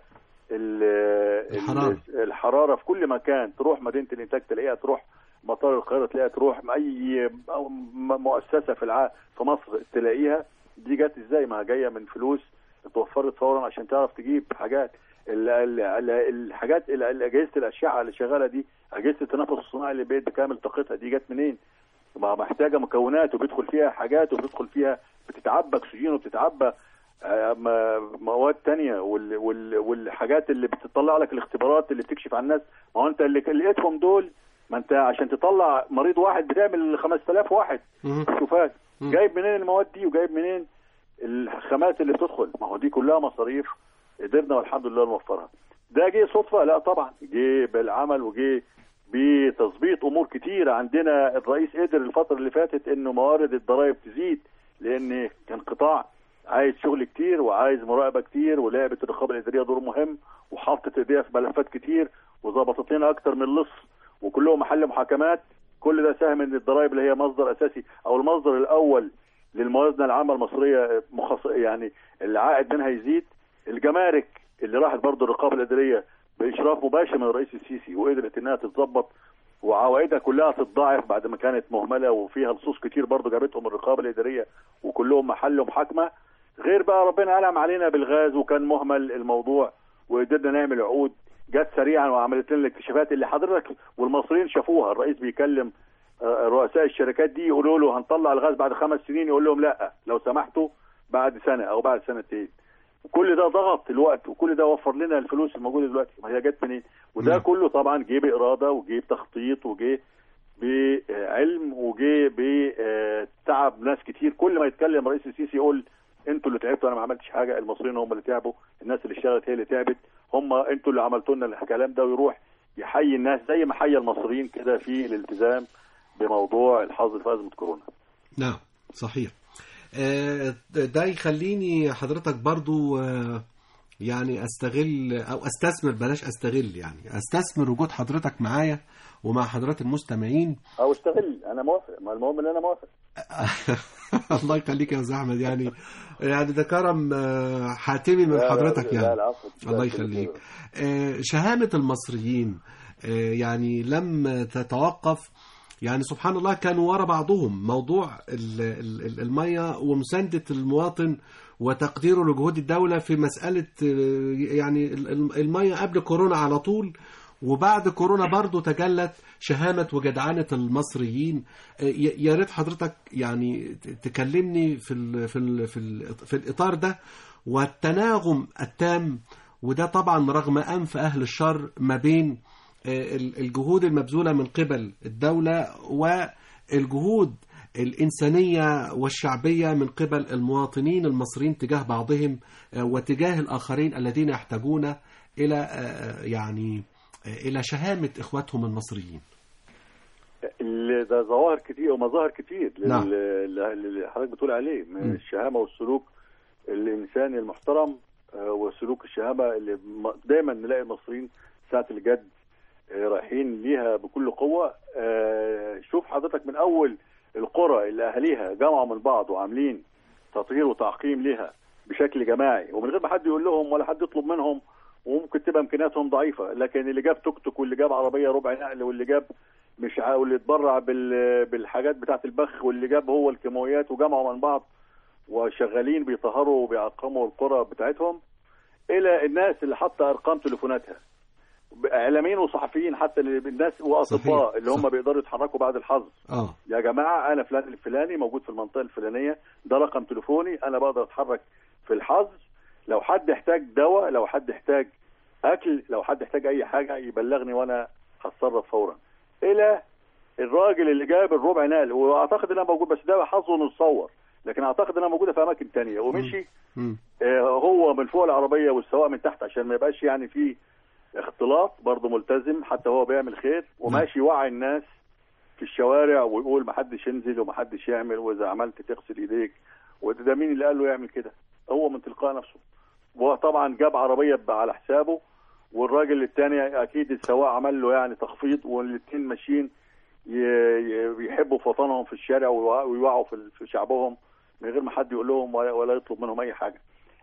ال- الحرارة. ال- الحرارة في كل مكان تروح مدينة الإنتاج تلاقيها تروح مطار القاهرة تلاقيها تروح أي أو م- مؤسسة في الع... في مصر تلاقيها دي جت ازاي ما جايه من فلوس اتوفرت فورا عشان تعرف تجيب حاجات ال- ال- ال- الحاجات ال- ال- اجهزه الاشعه اللي شغاله دي اجهزه التنفس الصناعي اللي بقت بكامل طاقتها دي جت منين؟ ما محتاجه مكونات وبيدخل فيها حاجات وبيدخل فيها بتتعبى اكسجين وبتتعبى آه، م- مواد تانية وال وال والحاجات اللي بتطلع لك الاختبارات اللي بتكشف عن الناس ما هو انت اللي لقيتهم دول ما انت عشان تطلع مريض واحد بتعمل 5000 واحد مم. شوفات مم. جايب منين المواد دي وجايب منين الخامات اللي بتدخل ما هو دي كلها مصاريف قدرنا والحمد لله نوفرها ده جه صدفه لا طبعا جه بالعمل وجه بتظبيط امور كتيره عندنا الرئيس قدر الفتره اللي فاتت انه موارد الضرائب تزيد لان كان قطاع عايز شغل كتير وعايز مراقبه كتير ولعبه الرقابه الاداريه دور مهم وحطت ايديها في ملفات كتير وظبطت لنا اكتر من لص وكلهم محل محاكمات كل ده ساهم ان الضرائب اللي هي مصدر اساسي او المصدر الاول للموازنه العامه المصريه مخص... يعني العائد منها يزيد الجمارك اللي راحت برضه الرقابه الاداريه باشراف مباشر من الرئيس السيسي وقدرت انها تتظبط وعوائدها كلها تتضاعف بعد ما كانت مهمله وفيها لصوص كتير برضه جابتهم الرقابه الاداريه وكلهم محل محاكمه غير بقى ربنا انعم علينا بالغاز وكان مهمل الموضوع وقدرنا نعمل عقود جت سريعا وعملت لنا الاكتشافات اللي حضرتك والمصريين شافوها الرئيس بيكلم آه، رؤساء الشركات دي يقولوا له هنطلع الغاز بعد خمس سنين يقول لهم لا لو سمحتوا بعد سنه او بعد سنتين وكل ده ضغط الوقت وكل ده وفر لنا الفلوس الموجوده دلوقتي ما هي جت منين وده نعم. كله طبعا جه باراده وجه بتخطيط وجه بعلم وجه بتعب ناس كتير كل ما يتكلم رئيس السيسي يقول انتوا اللي تعبتوا انا ما عملتش حاجه المصريين هم اللي تعبوا الناس اللي اشتغلت هي اللي تعبت هم انتوا اللي عملتوا لنا الكلام ده ويروح يحيي الناس زي ما حيا المصريين كده في الالتزام بموضوع الحظر في ازمه كورونا نعم صحيح آه، ده يخليني حضرتك برضو آه، يعني استغل او استثمر بلاش استغل يعني استثمر وجود حضرتك معايا ومع حضرات المستمعين او اشتغل انا موافق ما المهم ان انا موافق الله يخليك يا استاذ احمد يعني يعني ده كرم آه، حاتمي من لا، لا، حضرتك لا، يعني العفو. الله يخليك آه، شهامة المصريين آه، يعني لم تتوقف يعني سبحان الله كانوا ورا بعضهم موضوع ال- ال- ال- المية ومساندة المواطن وتقديره لجهود الدولة في مسألة آه، يعني ال- ال- المية قبل كورونا على طول وبعد كورونا برضو تجلت شهامة وجدعنة المصريين آه، ي- يا ريت حضرتك يعني ت- تكلمني في ال في ال في, ال في الإطار ده والتناغم التام وده طبعا رغم أنف أهل الشر ما بين آه، ال- الجهود المبذولة من قبل الدولة والجهود الإنسانية والشعبية من قبل المواطنين المصريين تجاه بعضهم آه، وتجاه الآخرين الذين يحتاجون إلى آه، يعني آه، إلى شهامة إخواتهم المصريين اللي ده ظواهر كتير ومظاهر كتير لل- نعم. اللي اللي حضرتك بتقول عليه من م. الشهامه والسلوك الانساني المحترم آه، وسلوك الشهامه اللي م- دايما نلاقي المصريين ساعه الجد آه، رايحين ليها بكل قوه آه، شوف حضرتك من اول القرى اللي اهاليها جمعوا من بعض وعاملين تطهير وتعقيم ليها بشكل جماعي ومن غير ما حد يقول لهم ولا حد يطلب منهم وممكن تبقى امكانياتهم ضعيفه لكن اللي جاب توك توك واللي جاب عربيه ربع نقل واللي جاب مش ع- واللي اتبرع بال... بالحاجات بتاعه البخ واللي جاب هو الكيماويات وجمعوا من بعض وشغالين بيطهروا وبيعقموا القرى بتاعتهم الى الناس اللي حاطه ارقام تليفوناتها اعلاميين وصحفيين حتى اللي- الناس واطباء صحيح، اللي هم صح. بيقدروا يتحركوا بعد الحظر آه يا جماعه انا فلان الفلاني موجود في المنطقه الفلانيه ده رقم تليفوني انا بقدر اتحرك في الحظر لو حد احتاج دواء لو حد احتاج اكل لو حد احتاج اي حاجه يبلغني وانا هتصرف فورا الى الراجل اللي جاب الربع نقل واعتقد انها موجود بس ده حظه انه يتصور لكن اعتقد انها موجوده في اماكن تانية ومشي مم. آه، هو من فوق العربيه والسواق من تحت عشان ما يبقاش يعني في اختلاط برضه ملتزم حتى هو بيعمل خير وماشي يوعي الناس في الشوارع ويقول ما حدش ينزل وما حدش يعمل واذا عملت تغسل ايديك وده ده مين اللي قال له يعمل كده هو من تلقاء نفسه وطبعا جاب عربيه ب- على حسابه والراجل الثاني اكيد السواق عمل له يعني تخفيض والاثنين ماشيين ي- ي- بيحبوا في وطنهم في الشارع ويوع- ويوعوا في في شعبهم من غير ما حد يقول لهم ولا ولا يطلب منهم اي حاجه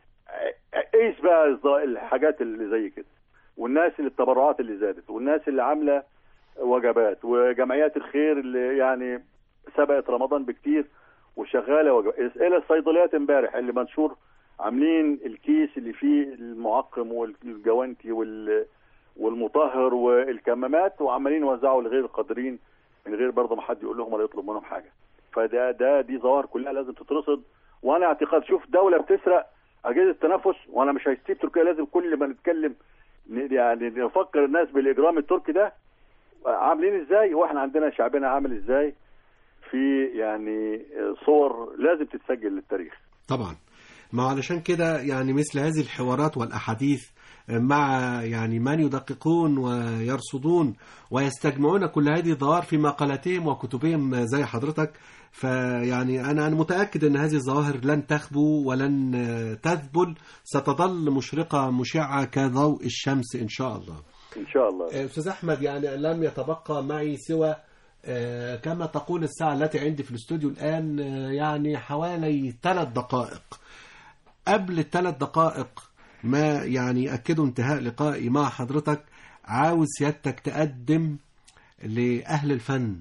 قيس بقى الظ- الحاجات اللي زي كده والناس اللي التبرعات اللي زادت والناس اللي عامله وجبات وجمعيات الخير اللي يعني سبقت رمضان بكتير وشغاله وجبات الى الصيدليات امبارح اللي منشور عاملين الكيس اللي فيه المعقم والجوانتي وال والمطهر والكمامات وعمالين يوزعوا لغير القادرين من غير برضه ما حد يقول لهم ولا يطلب منهم حاجه فده ده دي ظواهر كلها لازم تترصد وانا اعتقاد شوف دوله بتسرق اجهزه التنفس وانا مش هسيب تركيا لازم كل ما نتكلم ن- يعني نفكر الناس بالاجرام التركي ده عاملين ازاي واحنا عندنا شعبنا عامل ازاي في يعني صور لازم تتسجل للتاريخ طبعا ما هو علشان كده يعني مثل هذه الحوارات والأحاديث مع يعني من يدققون ويرصدون ويستجمعون كل هذه الظواهر في مقالاتهم وكتبهم زي حضرتك فيعني أنا أنا متأكد أن هذه الظواهر لن تخبو ولن تذبل ستظل مشرقة مشعة كضوء الشمس إن شاء الله ان شاء الله أستاذ أحمد يعني لم يتبقى معي سوى آه، كما تقول الساعة التي عندي في الاستوديو الآن آه، يعني حوالي ثلاث دقائق قبل الثلاث دقائق ما يعني يأكدوا انتهاء لقائي مع حضرتك عاوز سيادتك تقدم لأهل الفن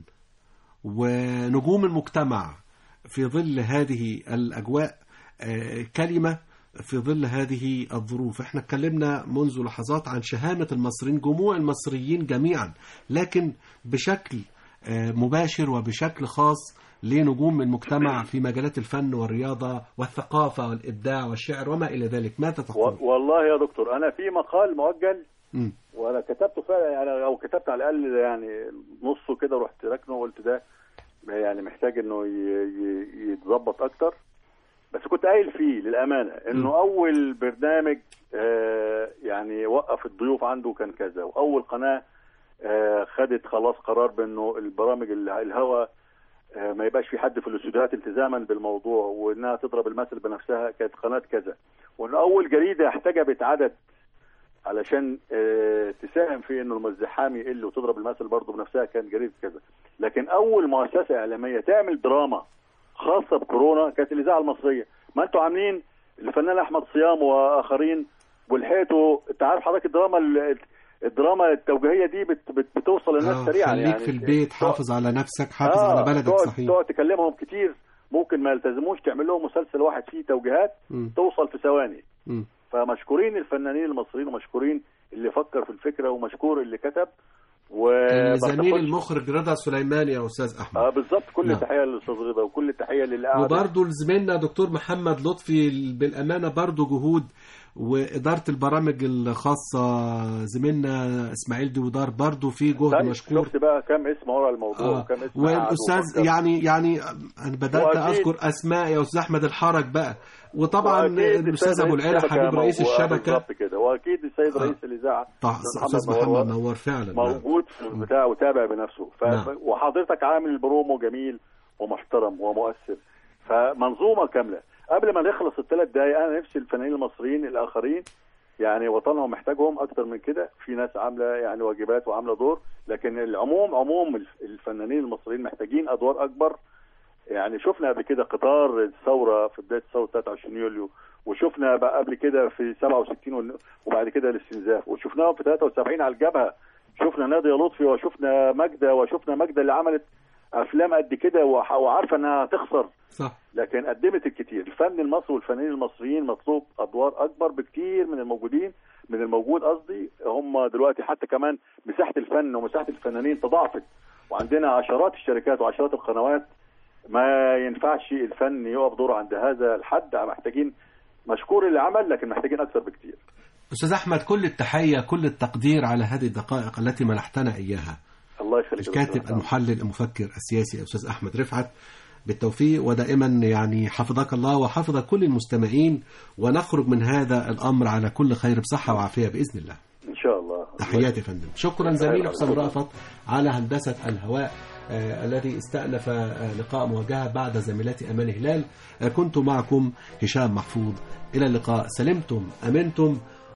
ونجوم المجتمع في ظل هذه الأجواء آه، كلمة في ظل هذه الظروف احنا اتكلمنا منذ لحظات عن شهامة المصريين جموع المصريين جميعا لكن بشكل آه، مباشر وبشكل خاص لنجوم المجتمع في مجالات الفن والرياضة والثقافة والإبداع والشعر وما إلى ذلك ماذا تقول؟ و- والله يا دكتور انا في مقال مؤجل مم. وانا كتبته فعلا يعني او كتبت على الاقل يعني نصه كده رحت راكنه وقلت ده يعني محتاج انه ي- ي- يتظبط اكتر بس كنت قايل فيه للامانه انه م. اول برنامج آه يعني وقف الضيوف عنده كان كذا واول قناه آه خدت خلاص قرار بانه البرامج ال- الهوا آه ما يبقاش في حد في الاستوديوهات التزاما بالموضوع وانها تضرب المثل بنفسها كانت قناه كذا وان اول جريده احتجبت عدد علشان آه، تساهم في انه الزحام يقل وتضرب المثل برضه بنفسها كانت جريده كذا لكن اول مؤسسه اعلاميه تعمل دراما خاصه بكورونا كانت الاذاعه المصريه ما انتوا عاملين الفنان احمد صيام واخرين ولحقتوا انت عارف حضرتك الدراما ال- الدراما التوجيهيه دي بت بت بتوصل للناس آه، سريعا خليك يعني في البيت تقعد- حافظ على نفسك حافظ آه، على بلدك تقعد- صحيح تقعد تكلمهم كتير ممكن ما يلتزموش تعمل لهم مسلسل واحد فيه توجيهات مم. توصل في ثواني مم. فمشكورين الفنانين المصريين ومشكورين اللي فكر في الفكره ومشكور اللي كتب زميل و المخرج رضا سليمان يا استاذ احمد اه بالظبط كل نعم. التحيه للاستاذ رضا وكل التحيه للي قاعد وبرضه لزميلنا دكتور محمد لطفي بالامانه برضه جهود واداره البرامج الخاصه زميلنا اسماعيل ديودار برضه في جهد طيب، مشكور شفت بقى كم اسم ورا الموضوع آه. وكم اسم قاعد والاستاذ وفكر. يعني يعني انا بدات وأكيد- اذكر اسماء يا استاذ احمد الحرج بقى وطبعا وأكيد الاستاذ السيد ابو رئيس العلا الشبكة حبيب رئيس موجود. آه، الشبكه بالظبط كده واكيد السيد آه. رئيس الاذاعه طه- استاذ محمد نور فعلا نعم. موجود في البتاع وتابع بنفسه ف... نعم. وحضرتك عامل البرومو جميل ومحترم ومؤثر فمنظومه كامله قبل ما نخلص الثلاث دقايق انا نفسي الفنانين المصريين الاخرين يعني وطنهم محتاجهم اكتر من كده في ناس عامله يعني واجبات وعامله دور لكن العموم عموم الف- الفنانين المصريين محتاجين ادوار اكبر يعني شفنا قبل كده قطار الثوره في بدايه ثوره 23 يوليو وشفنا بقى قبل كده في 67 ون- وبعد كده الاستنزاف وشفناهم في 73 على الجبهه شفنا ناديه لطفي وشفنا ماجده وشفنا ماجده اللي عملت افلام قد كده وح- وعارفه انها هتخسر صح لكن قدمت الكتير الفن المصري والفنانين المصريين مطلوب ادوار اكبر بكتير من الموجودين من الموجود قصدي هم دلوقتي حتى كمان مساحه الفن ومساحه الفنانين تضاعفت وعندنا عشرات الشركات وعشرات القنوات ما ينفعش الفن يقف دوره عند هذا الحد محتاجين مشكور اللي عمل لكن محتاجين اكثر بكتير استاذ احمد كل التحيه كل التقدير على هذه الدقائق التي منحتنا اياها الله يخليك يا الكاتب دكتور. المحلل المفكر السياسي استاذ احمد رفعت بالتوفيق ودائما يعني حفظك الله وحفظ كل المستمعين ونخرج من هذا الامر على كل خير بصحه وعافيه باذن الله ان شاء الله تحياتي يا فندم شكرا زميلي حسام رأفت على هندسه الهواء آه الذي استأنف آه لقاء مواجهة بعد زميلتي أمان هلال آه كنت معكم هشام محفوظ إلى اللقاء سلمتم أمنتم